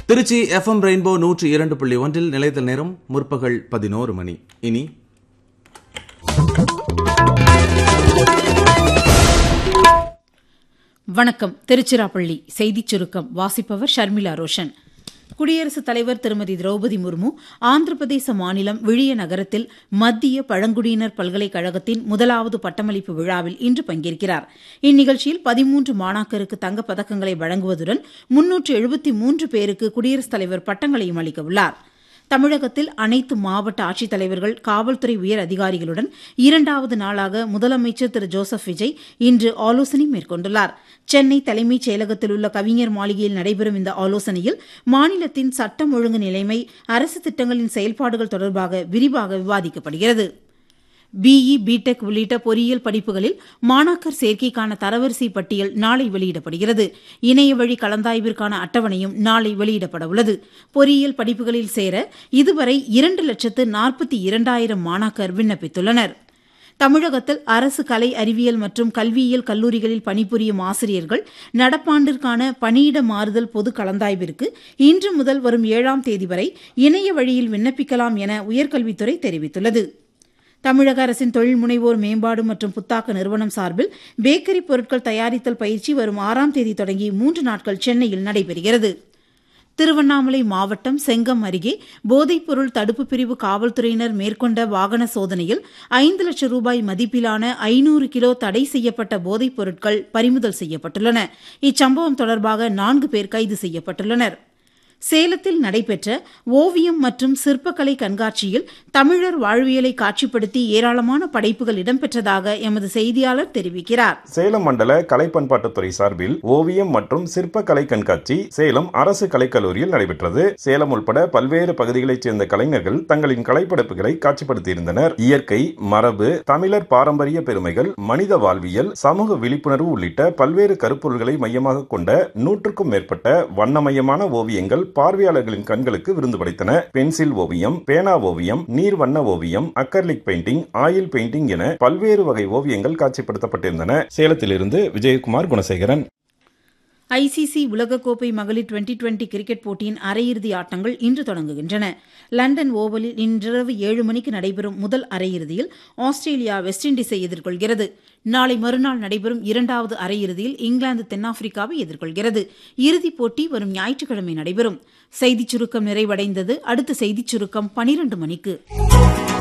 Trichy FM rainbow நூற்றி இரண்டு புள்ளி ஒன்றில் நிலைத்த நேரம் முற்பகல் பதினோரு மணி இனி வணக்கம் திருச்சிராப்பள்ளி செய்திச் சுருக்கம் வாசிப்பவர் ஷர்மிளா ரோஷன் குடியரசுத் தலைவர் திருமதி திரௌபதி முர்மு ஆந்திர பிரதேச மாநிலம் விழிய நகரத்தில் மத்திய பழங்குடியினர் பல்கலைக்கழகத்தின் முதலாவது பட்டமளிப்பு விழாவில் இன்று பங்கேற்கிறார் இந்நிகழ்ச்சியில் பதிமூன்று மாணாக்கருக்கு தங்கப் பதக்கங்களை வழங்குவதுடன் முன்னூற்று எழுபத்தி மூன்று பேருக்கு குடியரசுத் தலைவர் பட்டங்களையும் அளிக்கவுள்ளார் தமிழகத்தில் அனைத்து மாவட்ட ஆட்சித்தலைவர்கள் காவல்துறை உயர் அதிகாரிகளுடன் இரண்டாவது நாளாக முதலமைச்சர் திரு ஜோசப் விஜய் இன்று ஆலோசனை மேற்கொண்டுள்ளார் சென்னை தலைமைச் செயலகத்தில் உள்ள கவிஞர் மாளிகையில் நடைபெறும் இந்த ஆலோசனையில் மாநிலத்தின் சட்டம் ஒழுங்கு நிலைமை அரசு திட்டங்களின் செயல்பாடுகள் தொடர்பாக விரிவாக விவாதிக்கப்படுகிறது பிஇ பிடெக் உள்ளிட்ட பொறியியல் படிப்புகளில் மாணாக்கர் சேர்க்கைக்கான தரவரிசை பட்டியல் நாளை வெளியிடப்படுகிறது இணைய வழி கலந்தாய்விற்கான அட்டவணையும் நாளை வெளியிடப்பட உள்ளது பொறியியல் படிப்புகளில் சேர இதுவரை இரண்டு லட்சத்து நாற்பத்தி இரண்டாயிரம் மாணாக்கர் விண்ணப்பித்துள்ளனர் தமிழகத்தில் அரசு கலை அறிவியல் மற்றும் கல்வியியல் கல்லூரிகளில் பணிபுரியும் ஆசிரியர்கள் நடப்பாண்டிற்கான பணியிட மாறுதல் பொது கலந்தாய்விற்கு இன்று முதல் வரும் ஏழாம் தேதி வரை இணைய வழியில் விண்ணப்பிக்கலாம் என உயர்கல்வித்துறை தெரிவித்துள்ளது தமிழக அரசின் தொழில் முனைவோர் மேம்பாடு மற்றும் புத்தாக்க நிறுவனம் சார்பில் பேக்கரி பொருட்கள் தயாரித்தல் பயிற்சி வரும் ஆறாம் தேதி தொடங்கி மூன்று நாட்கள் சென்னையில் நடைபெறுகிறது திருவண்ணாமலை மாவட்டம் செங்கம் அருகே போதைப்பொருள் தடுப்பு பிரிவு காவல்துறையினர் மேற்கொண்ட வாகன சோதனையில் ஐந்து லட்சம் ரூபாய் மதிப்பிலான ஐநூறு கிலோ தடை செய்யப்பட்ட போதைப் பொருட்கள் பறிமுதல் செய்யப்பட்டுள்ளன இச்சம்பவம் தொடர்பாக நான்கு பேர் கைது செய்யப்பட்டுள்ளனா் சேலத்தில் நடைபெற்ற ஓவியம் மற்றும் சிற்பக்கலை கண்காட்சியில் தமிழர் வாழ்வியலை காட்சிப்படுத்தி ஏராளமான படைப்புகள் இடம்பெற்றதாக எமது செய்தியாளர் தெரிவிக்கிறார் சேலம் மண்டல கலை பண்பாட்டுத்துறை சார்பில் ஓவியம் மற்றும் சிற்ப கலை கண்காட்சி சேலம் அரசு கலைக்கல்லூரியில் நடைபெற்றது சேலம் உட்பட பல்வேறு பகுதிகளைச் சேர்ந்த கலைஞர்கள் தங்களின் கலைப்படைப்புகளை காட்சிப்படுத்தியிருந்தனர் இயற்கை மரபு தமிழர் பாரம்பரிய பெருமைகள் மனித வாழ்வியல் சமூக விழிப்புணர்வு உள்ளிட்ட பல்வேறு கருப்பொருள்களை மையமாக கொண்ட நூற்றுக்கும் மேற்பட்ட வண்ணமயமான ஓவியங்கள் பார்வையாளர்களின் கண்களுக்கு விருந்து படைத்தன பென்சில் ஓவியம் பேனா ஓவியம் நீர் வண்ண ஓவியம் அக்கர்லிக் பெயிண்டிங் ஆயில் பெயிண்டிங் என பல்வேறு வகை ஓவியங்கள் காட்சிப்படுத்தப்பட்டிருந்தன சேலத்திலிருந்து விஜயகுமார் குணசேகரன் ஐசிசி உலகக்கோப்பை மகளிர் டுவெண்டி டுவெண்டி கிரிக்கெட் போட்டியின் அரையிறுதி ஆட்டங்கள் இன்று தொடங்குகின்றன லண்டன் ஓவலில் இன்றிரவு ஏழு மணிக்கு நடைபெறும் முதல் அரையிறுதியில் ஆஸ்திரேலியா வெஸ்ட் இண்டீஸை எதிர்கொள்கிறது நாளை மறுநாள் நடைபெறும் இரண்டாவது அரையிறுதியில் இங்கிலாந்து தென்னாப்பிரிக்காவை எதிர்கொள்கிறது இறுதிப் போட்டி வரும் ஞாயிற்றுக்கிழமை நடைபெறும் செய்திச் சுருக்கம் நிறைவடைந்தது அடுத்த செய்திச் சுருக்கம் பனிரண்டு மணிக்கு